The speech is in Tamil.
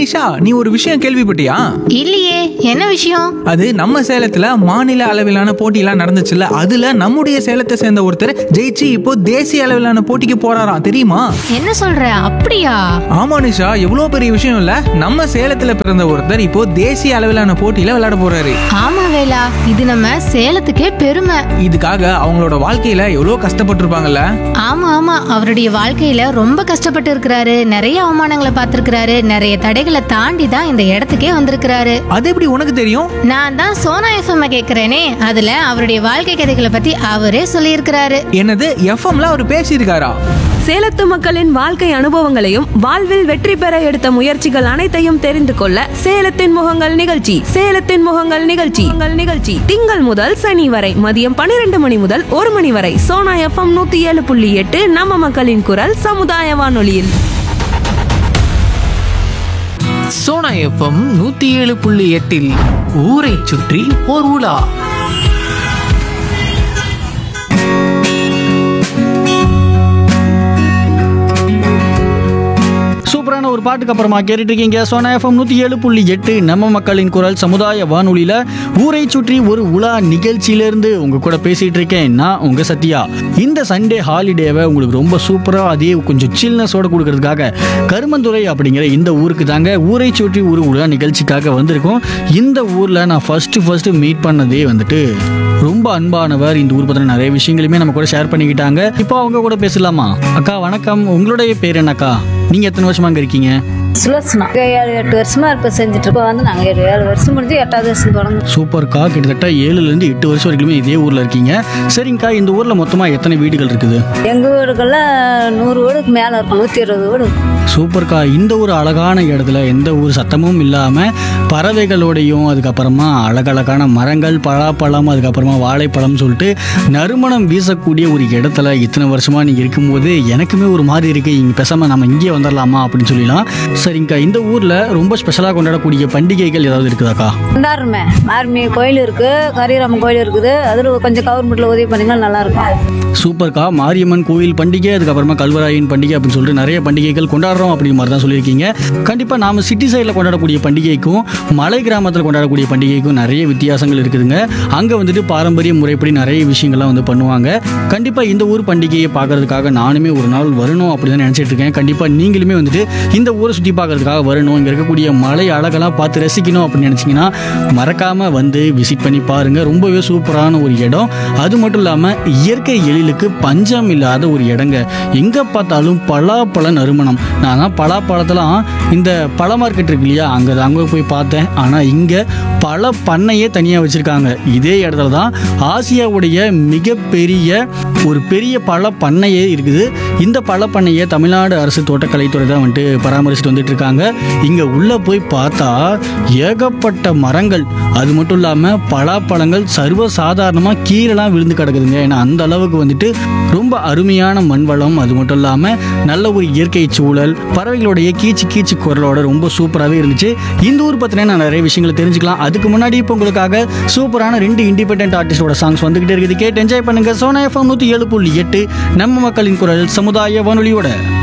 நிஷா நீ ஒரு விஷயம் கேள்விப்பட்டியா இல்லையே என்ன விஷயம் அது நம்ம சேலத்துல மாநில அளவிலான போட்டியெல்லாம் நடந்துச்சுல்ல அதுல நம்முடைய சேலத்தை சேர்ந்த ஒருத்தர் ஜெயிச்சு இப்போ தேசிய அளவிலான போட்டிக்கு போறாராம் தெரியுமா என்ன சொல்ற அப்படியா ஆமா நிஷா எவ்வளவு பெரிய விஷயம் இல்ல நம்ம சேலத்துல பிறந்த ஒருத்தர் இப்போ தேசிய அளவிலான போட்டியில விளையாட போறாரு ஆமா வேலா இது நம்ம சேலத்துக்கே பெருமை இதுக்காக அவங்களோட வாழ்க்கையில எவ்வளவு கஷ்டப்பட்டிருப்பாங்கல்ல ஆமா ஆமா அவருடைய வாழ்க்கையில ரொம்ப கஷ்டப்பட்டு இருக்கிறாரு நிறைய அவமானங்களை பார்த்திருக்கிறாரு நிறைய தடைகளை தாண்டி தான் இந்த இடத்துக்கே வந்திருக்கிறாரு அது எப்படி உனக்கு தெரியும் நான் தான் சோனா எஃப்எம் கேக்குறேனே அதுல அவருடைய வாழ்க்கை கதைகளை பத்தி அவரே சொல்லியிருக்கிறாரு என்னது எஃப்எம்ல அவர் பேசியிருக்காரா சேலத்து மக்களின் வாழ்க்கை அனுபவங்களையும் வாழ்வில் வெற்றி பெற எடுத்த முயற்சிகள் அனைத்தையும் தெரிந்து கொள்ள சேலத்தின் முகங்கள் நிகழ்ச்சி சேலத்தின் முகங்கள் நிகழ்ச்சி உங்கள் நிகழ்ச்சி திங்கள் முதல் சனி வரை மதியம் பன்னிரண்டு மணி முதல் ஒரு மணி வரை சோனா எஃப்எம் நூத்தி ஏழு புள்ளி எட்டு நம்ம மக்களின் குரல் சமுதாய வானொலியில் சோனா எஃப்எம் நூத்தி ஏழு புள்ளி எட்டில் ஊரை சுற்றி ஓர் உலா சூப்பரான ஒரு பாட்டுக்கு அப்புறமா கேட்டுட்டு இருக்கீங்க சோனா எஃப்எம் நூற்றி ஏழு புள்ளி எட்டு நம்ம மக்களின் குரல் சமுதாய வானொலியில் ஊரை சுற்றி ஒரு உலா நிகழ்ச்சியிலேருந்து உங்கள் கூட பேசிகிட்டு இருக்கேன் நான் உங்கள் சத்யா இந்த சண்டே ஹாலிடேவை உங்களுக்கு ரொம்ப சூப்பராக அதே கொஞ்சம் சில்னஸோட கொடுக்கறதுக்காக கருமந்துறை அப்படிங்கிற இந்த ஊருக்கு தாங்க ஊரை சுற்றி ஒரு உலா நிகழ்ச்சிக்காக வந்திருக்கோம் இந்த ஊரில் நான் ஃபஸ்ட்டு ஃபஸ்ட்டு மீட் பண்ணதே வந்துட்டு ரொம்ப அன்பானவர் இந்த ஊர் பற்றின நிறைய விஷயங்களுமே நம்ம கூட ஷேர் பண்ணிக்கிட்டாங்க இப்போ அவங்க கூட பேசலாமா அக்கா வணக்கம் உங்களுடைய பேர் என்னக்கா நீங்கள் எத்தனை வருஷமா அங்கே இருக்கீங்க சுலோசனா ஏழு எட்டு வருஷமா இப்போ செஞ்சுட்டு இருக்கோம் வந்து நாங்கள் ஏழு ஏழு வருஷம் முடிஞ்சு எட்டாவது வருஷம் தொடங்கும் சூப்பர்க்கா கிட்டத்தட்ட ஏழுலேருந்து எட்டு வருஷம் வரைக்குமே இதே ஊரில் இருக்கீங்க சரிங்கக்கா இந்த ஊரில் மொத்தமாக எத்தனை வீடுகள் இருக்குது எங்கள் வீடுகளில் நூறு வீடுக்கு மேலே இருக்கும் நூற்றி இருபது வீடு சூப்பர்க்கா இந்த ஒரு அழகான இடத்துல எந்த ஒரு சத்தமும் இல்லாமல் பறவைகளோடையும் அதுக்கப்புறமா அழகழகான மரங்கள் பலாப்பழம் அதுக்கப்புறமா வாழைப்பழம் சொல்லிட்டு நறுமணம் வீசக்கூடிய ஒரு இடத்துல இத்தனை வருஷமாக நீங்கள் இருக்கும்போது எனக்குமே ஒரு மாதிரி இருக்குது இங்கே பேசாமல் நம்ம இங்கே வந்துடலாமா அப்படின்னு சொல்லிடலாம் சரிங்கக்கா இந்த ஊரில் ரொம்ப ஸ்பெஷலாக கொண்டாடக்கூடிய பண்டிகைகள் ஏதாவது இருக்குதாக்கா கொண்டாடுறோமே மார்மி கோயில் இருக்குது கரியராமன் கோயில் இருக்குது அதில் கொஞ்சம் கவர்மெண்ட்டில் உதவி பண்ணிங்கன்னா நல்லாயிருக்கும் சூப்பர்க்கா மாரியம்மன் கோயில் பண்டிகை அதுக்கப்புறமா கல்வராயன் பண்டிகை அப்படின்னு சொல்லிட்டு நிறைய பண்டிகைகள் கொண்டாடுறோம் அப்படிங்கிற மாதிரி தான் சொல்லியிருக்கீங்க கண்டிப்பாக நாம சிட்டி சைடில் கொண்டாடக்கூடிய பண்டிகைக்கும் மலை கிராமத்தில் கொண்டாடக்கூடிய பண்டிகைக்கும் நிறைய வித்தியாசங்கள் இருக்குதுங்க அங்கே வந்துட்டு பாரம்பரிய முறைப்படி நிறைய விஷயங்கள்லாம் வந்து பண்ணுவாங்க கண்டிப்பாக இந்த ஊர் பண்டிகையை பார்க்கறதுக்காக நானுமே ஒரு நாள் வரணும் அப்படி தான் நினச்சிட்டு இருக்கேன் கண்டிப்பாக நீங்களுமே வந்துட்டு இந்த ஊரை சுற்றி பார்க்கறதுக்காக வரணும் இங்கே இருக்கக்கூடிய மலை அழகெல்லாம் பார்த்து ரசிக்கணும் அப்படின்னு நினச்சிங்கன்னா மறக்காமல் வந்து விசிட் பண்ணி பாருங்கள் ரொம்பவே சூப்பரான ஒரு இடம் அது மட்டும் இல்லாமல் இயற்கை எழிலுக்கு பஞ்சம் இல்லாத ஒரு இடங்க எங்கே பார்த்தாலும் பலாப்பழ நறுமணம் நான் தான் பலாப்பழத்தெல்லாம் இந்த பழ மார்க்கெட் இருக்கு இல்லையா அங்கே அங்கே போய் பார்த்தேன் ஆனால் இங்கே பல பண்ணையே தனியாக வச்சுருக்காங்க இதே இடத்துல தான் ஆசியாவுடைய மிகப்பெரிய ஒரு பெரிய பழ பண்ணையே இருக்குது இந்த பழ பண்ணையை தமிழ்நாடு அரசு தோட்டக்கலைத்துறை தான் வந்துட்டு பராமரிச்சுட்டு வந்துட்டு இருக்காங்க இங்கே உள்ளே போய் பார்த்தா ஏகப்பட்ட மரங்கள் அது மட்டும் இல்லாமல் பலாப்பழங்கள் சர்வ சாதாரணமாக கீழெல்லாம் விழுந்து கிடக்குதுங்க ஏன்னா அந்த அளவுக்கு வந்துட்டு ரொம்ப அருமையான மண் வளம் அது மட்டும் இல்லாமல் நல்ல ஒரு இயற்கை சூழல் பறவைகளுடைய கீச்சு கீச்சு குரலோட ரொம்ப சூப்பராகவே இருந்துச்சு இந்த ஊர் பற்றின நான் நிறைய விஷயங்களை தெரிஞ்சுக்கலாம் அதுக்கு முன்னாடி இப்போ உங்களுக்காக சூப்பரான ரெண்டு இண்டிபெண்டன்ட் ஆர்டிஸ்டோட சாங்ஸ் வந்துகிட்டே இருக்குது கேட்டு என்ஜாய் பண்ணுங்க சோனா எஃப்எம் நூற்றி ஏழு புள்ளி எட்டு நம்ம மக்களின் குரல் சமுதாய வானொலியோட